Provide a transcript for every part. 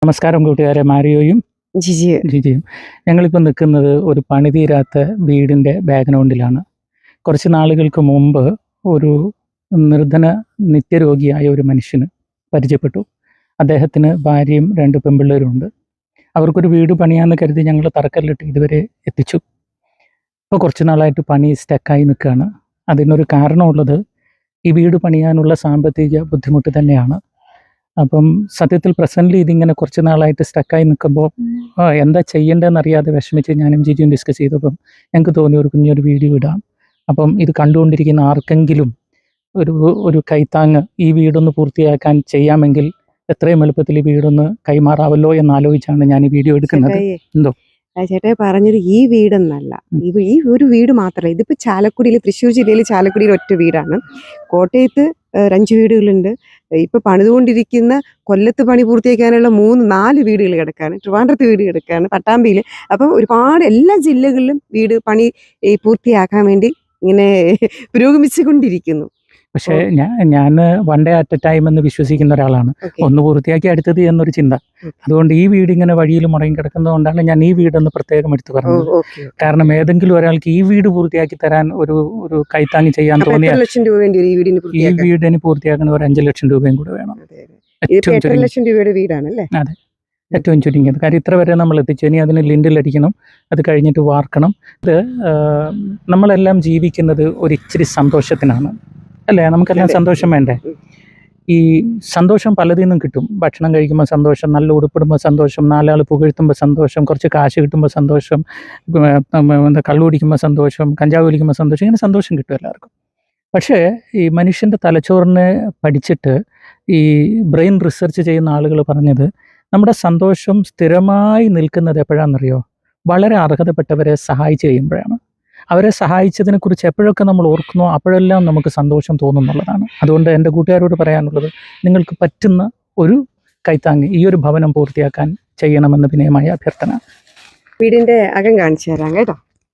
നമസ്കാരം കൂട്ടുകാരെ മാരിയോയും ജിജി ജിജിയും ഞങ്ങളിപ്പോൾ നിൽക്കുന്നത് ഒരു പണിതീരാത്ത വീടിൻ്റെ ബാക്ക്ഗ്രൗണ്ടിലാണ് കുറച്ച് നാളുകൾക്ക് മുമ്പ് ഒരു നിർധന നിത്യരോഗിയായ ഒരു മനുഷ്യന് പരിചയപ്പെട്ടു അദ്ദേഹത്തിന് ഭാര്യയും രണ്ട് പെൺപിള്ളേരുമുണ്ട് അവർക്കൊരു വീട് പണിയാന്ന് കരുതി ഞങ്ങൾ തറക്കല്ലിട്ട് ഇതുവരെ എത്തിച്ചു ഇപ്പോൾ കുറച്ച് നാളായിട്ട് പണി സ്റ്റക്കായി നിൽക്കുകയാണ് അതിനൊരു കാരണമുള്ളത് ഈ വീട് പണിയാനുള്ള സാമ്പത്തിക ബുദ്ധിമുട്ട് തന്നെയാണ് അപ്പം സത്യത്തിൽ പ്രസൻ്റ്ലി ഇതിങ്ങനെ കുറച്ച് നാളായിട്ട് സ്റ്റക്കായി നിൽക്കുമ്പോൾ ആ, എന്താ ചെയ്യേണ്ടതെന്ന് അറിയാതെ വിഷമിച്ച് ഞാനും ജിജിയും ഡിസ്കസ് ചെയ്തപ്പം ഞങ്ങൾക്ക് തോന്നി ഒരു കുഞ്ഞൊരു വീഡിയോ ഇടാം അപ്പം ഇത് കണ്ടുകൊണ്ടിരിക്കുന്ന ആർക്കെങ്കിലും ഒരു ഒരു കൈത്താങ്ങ് ഈ വീടൊന്ന് പൂർത്തിയാക്കാൻ ചെയ്യാമെങ്കിൽ എത്രയും എളുപ്പത്തിൽ ഈ വീടൊന്ന് കൈമാറാവല്ലോ എന്നാലോചിച്ചാണ് ഞാൻ ഈ വീഡിയോ എടുക്കുന്നത് ചേട്ടായി, എന്തോ? ആ ചേട്ടായി പറഞ്ഞത് ഈ വീടെന്നല്ല ഉം. ഈ വീ- ഈ ഒരു വീട് മാത്രമല്ല ഇതിപ്പോ ചാലക്കുടിയിൽ തൃശ്ശൂർ ജില്ലയിൽ ചാലക്കുടിയിൽ ഒറ്റ വീടാണ് കോട്ടയത്ത് ഏഹ്, ഒരു അഞ്ച് വീടുകളുണ്ട് ഇപ്പൊ പണിതുകൊണ്ടിരിക്കുന്ന കൊല്ലത്ത് പണി പൂർത്തിയാക്കാനുള്ള മൂന്ന് നാല് വീടുകൾ കിടക്കാണ് ട്രിവാൻഡ്രത്ത് വീട് കിടക്കാണ് പട്ടാമ്പിയിൽ അപ്പം ഒരുപാട് എല്ലാ ജില്ലകളിലും വീട് പണി ഈ പൂർത്തിയാക്കാൻ വേണ്ടി ഇങ്ങനെ പുരോഗമിച്ചുകൊണ്ടിരിക്കുന്നു പക്ഷേ ഞാൻ ഞാൻ one day at a time എന്ന് വിശ്വസിക്കുന്ന ഒരാളാണ് Okay. ഒന്ന് പൂർത്തിയാക്കി അടുത്തത് എന്നൊരു ചിന്ത ഉം. അതുകൊണ്ട് ഈ വീട് ഇങ്ങനെ വഴിയിൽ മുടങ്ങി കിടക്കുന്നതുകൊണ്ടാണ് ഞാൻ ഈ വീടെന്ന് പ്രത്യേകം എടുത്തു ഓ, പറഞ്ഞത് okay. കാരണം ഏതെങ്കിലും ഒരാൾക്ക് ഈ വീട് പൂർത്തിയാക്കി തരാൻ ഒരു ഒരു കൈത്താങ്ങി ചെയ്യാൻ അപ്പൊ തോന്നിയ എത്ര ലക്ഷം രൂപ വേണ്ടി വരും ഈ വീടിന് ഈ പൂർത്തിയാക്കാൻ വീടിന് പൂർത്തിയാക്കണ ഒരു അഞ്ച് ലക്ഷം രൂപയും കൂടെ വേണം അതെ, അതെ. ഇതിപ്പോ ഏറ്റവും എട്ടര ചുരുങ്ങി ലക്ഷം രൂപയുടെ വീടാണ് അല്ലേ ഏറ്റവും ചുരുങ്ങിയത് കാര്യം ഇത്ര വരെ നമ്മൾ എത്തിച്ചു ഇനി അതിന് ലിൻഡിലടിക്കണം അത് കഴിഞ്ഞിട്ട് വാർക്കണം ഇത് ആ, നമ്മളെല്ലാം ജീവിക്കുന്നത് ഒരു ഇച്ചിരി സന്തോഷത്തിനാണ് അല്ലേ നമുക്കെല്ലാം അതെ. സന്തോഷം വേണ്ടേ ഉം. ഈ സന്തോഷം പലതിൽ നിന്നും കിട്ടും ഭക്ഷണം കഴിക്കുമ്പോൾ സന്തോഷം നല്ല ഉടുപ്പിടുമ്പോൾ സന്തോഷം നാലാൾ പുകഴ്ത്തുമ്പോൾ സന്തോഷം കുറച്ച് കാശ് കിട്ടുമ്പോൾ സന്തോഷം ഉം, ഉം, എന്താ കള്ളു കുടിക്കുമ്പോൾ സന്തോഷം കഞ്ചാവ് വലിക്കുമ്പോൾ സന്തോഷം ഇങ്ങനെ സന്തോഷം കിട്ടും എല്ലാവർക്കും പക്ഷേ ഈ മനുഷ്യൻ്റെ തലച്ചോറിനെ പഠിച്ചിട്ട് ഈ ബ്രെയിൻ റിസർച്ച് ചെയ്യുന്ന ആളുകൾ പറഞ്ഞത് നമ്മുടെ സന്തോഷം സ്ഥിരമായി നിൽക്കുന്നത് എപ്പോഴാണെന്നറിയോ വളരെ അർഹതപ്പെട്ടവരെ സഹായിച്ച് കഴിയുമ്പോഴാണ് അവരെ സഹായിച്ചതിനെ കുറിച്ച് എപ്പോഴൊക്കെ നമ്മൾ ഓർക്കുന്നോ അപ്പോഴെല്ലാം നമുക്ക് സന്തോഷം തോന്നുന്നുള്ളതാണ് അതുകൊണ്ട് എൻ്റെ കൂട്ടുകാരോട് പറയാനുള്ളത് നിങ്ങൾക്ക് പറ്റുന്ന ഒരു കൈത്താങ്ങ് ഈ ഒരു ഭവനം പൂർത്തിയാക്കാൻ ചെയ്യണമെന്ന് വിനയമായ അഭ്യർത്ഥന വീടിന്റെ അകം കാണിച്ചു തരാം കേട്ടോ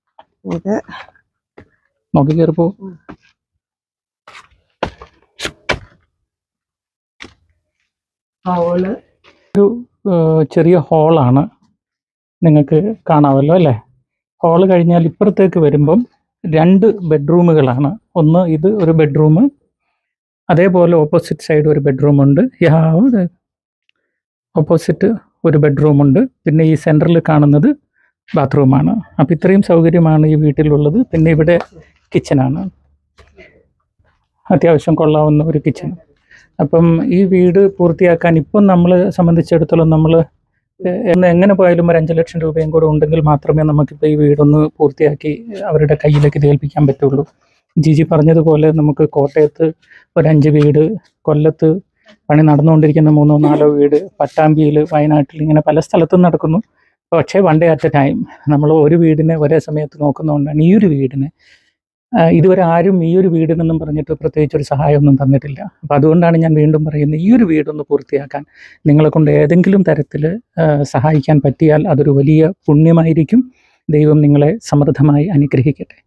അത് നോക്കി കയറിപ്പോ ഒരു ഏഹ്, ചെറിയ ഹോളാണ് നിങ്ങൾക്ക് കാണാമല്ലോ അല്ലേ ഹോള് കഴിഞ്ഞാൽ ഇപ്പുറത്തേക്ക് വരുമ്പം രണ്ട് ബെഡ്റൂമുകളാണ് ഒന്ന് ഇത് ഒരു ബെഡ്റൂം അതേപോലെ ഓപ്പോസിറ്റ് സൈഡ് ഒരു ബെഡ്റൂം ഉണ്ട് യാവ് ഓപ്പോസിറ്റ് ഒരു ബെഡ്റൂം ഉണ്ട് പിന്നെ ഈ സെൻറ്ററിൽ കാണുന്നത് ബാത്റൂമാണ് അപ്പം ഇത്രയും സൗകര്യമാണ് ഈ വീട്ടിലുള്ളത് പിന്നെ ഇവിടെ കിച്ചനാണ് അത്യാവശ്യം കൊള്ളാവുന്ന ഒരു കിച്ചൺ അപ്പം ഈ വീട് പൂർത്തിയാക്കാൻ ഇപ്പം നമ്മൾ സംബന്ധിച്ചിടത്തോളം നമ്മൾ എങ്ങനെ പോയാലും ഒരു അഞ്ച് ലക്ഷം രൂപയും കൂടെ ഉണ്ടെങ്കിൽ മാത്രമേ നമുക്കിപ്പോൾ ഈ വീടൊന്ന് പൂർത്തിയാക്കി അവരുടെ കയ്യിലേക്ക് ഇത് ഏൽപ്പിക്കാൻ പറ്റുള്ളൂ ജിജി പറഞ്ഞതുപോലെ നമുക്ക് കോട്ടയത്ത് ഒരു അഞ്ച് വീട് കൊല്ലത്ത് പണി നടന്നുകൊണ്ടിരിക്കുന്ന മൂന്നോ നാലോ വീട് പട്ടാമ്പിയിൽ വയനാട്ടിൽ ഇങ്ങനെ പല സ്ഥലത്തും നടക്കുന്നു പക്ഷേ one day at a time നമ്മൾ ഒരു വീടിനെ ഒരേ സമയത്ത് നോക്കുന്നതുകൊണ്ടാണ് ഈ ഒരു വീടിനെ ആ, ഇതുവരെ ആരും ഈ ഒരു വീടിനെന്നും പറഞ്ഞിട്ട് പ്രത്യേകിച്ച് ഒരു സഹായമൊന്നും തന്നിട്ടില്ല അപ്പം അതുകൊണ്ടാണ് ഞാൻ വീണ്ടും പറയുന്നത് ഈ ഒരു വീടൊന്ന് പൂർത്തിയാക്കാൻ നിങ്ങളെ കൊണ്ട് ഏതെങ്കിലും തരത്തിൽ സഹായിക്കാൻ പറ്റിയാൽ അതൊരു വലിയ പുണ്യമായിരിക്കും ദൈവം നിങ്ങളെ സമൃദ്ധമായി അനുഗ്രഹിക്കട്ടെ